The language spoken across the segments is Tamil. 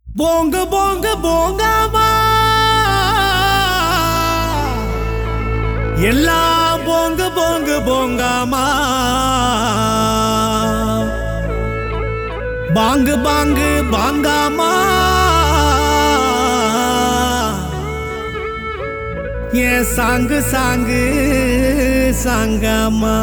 போங்க போங்க போங்காமா எல்லாம் போங்க போங்க போங்காமா பாங்கு பாங்கு பாங்காமா ஏன் சாங்கு சாங்கு சாங்காமா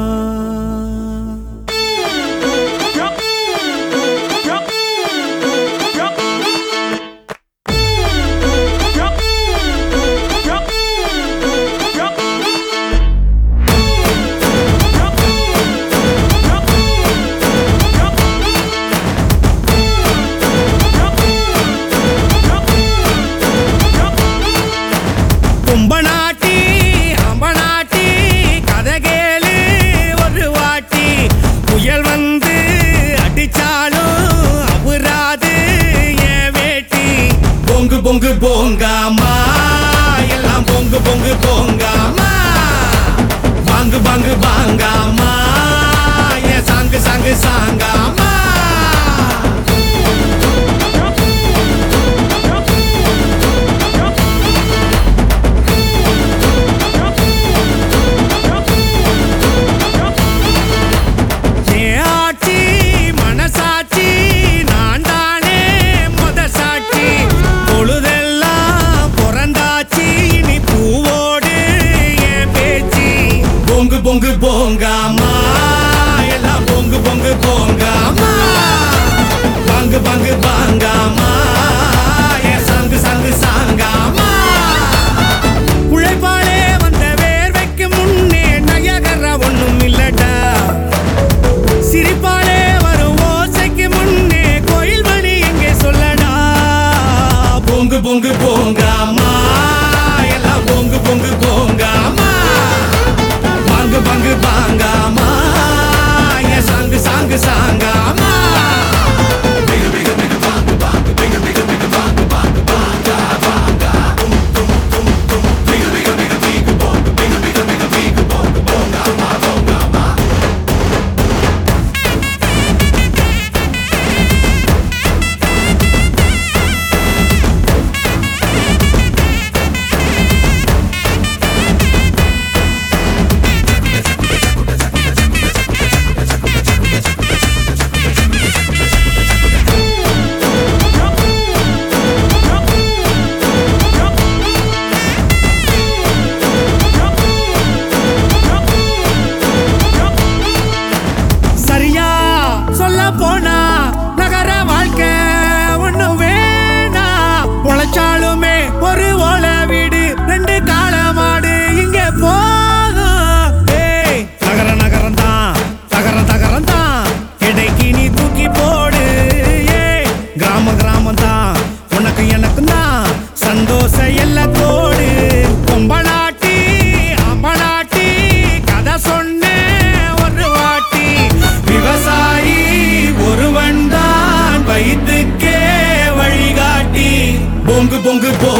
கும்பநாட்டி அம்பநாட்டி கதை கேளு ஒரு வாட்டி புயல் வந்து அடிச்சாலும் அவுராது என் வேட்டி பொங்கு பொங்கு போங்காமா எல்லாம் பொங்கு பொங்கு போங்காமா வாங்கு வாங்கு வாங்காமா என் சாங்கு சாங்கு சாங்காமா என் ஆட்சி மனசாட்சி நான் தானே மொத சாட்சி பொழுதெல்லாம் பிறந்தாச்சு இனி பூவோடு என் பேச்சு பொங்கு பொங்கு போங்காமா எல்லாம் பொங்கு பொங்கு போங்காமா பங்கு பங்கு பாங்காமா என் சங்கு சங்கு சாங்காமா உழைப்பாளே வந்த வேர்வைக்கு முன்னே நயகர ஒண்ணும் இல்லடா சிரிப்பாலே வரும் ஓசைக்கு முன்னே கோயில் மணி எங்கே சொல்லடா பொங்கு பொங்கு போங்காமா எல்லாம் பொங்கு பொங்கு போங்காமா பங்கு பங்கு பாங்காமா என் சாங்கு சாங்கு சாங்காமா சரியா சொல்ல போனா நகர வாழ்க்கை ஒண்ணு வேணா உழைச்சாலுமே ஒரு ஓல வீடு ரெண்டு கால மாடு இங்க போதும் ஏய், நகர நகரம் தான் தகர தகரம் தான் இடைக்கு நீ தூக்கி போடு ஏய், கிராம கிராமம் தான் உனக்கு எனக்கும் தான் சந்தோஷ எல்லத்தோடு கொம்பனாட்டி அம்பனாட்டி கதை சொன்னேன் ஒரு வாட்டி விவசாயி ஒருவன் தான் வயிற்றுக்கே வழிகாட்டி பொங்கு பொங்கு போ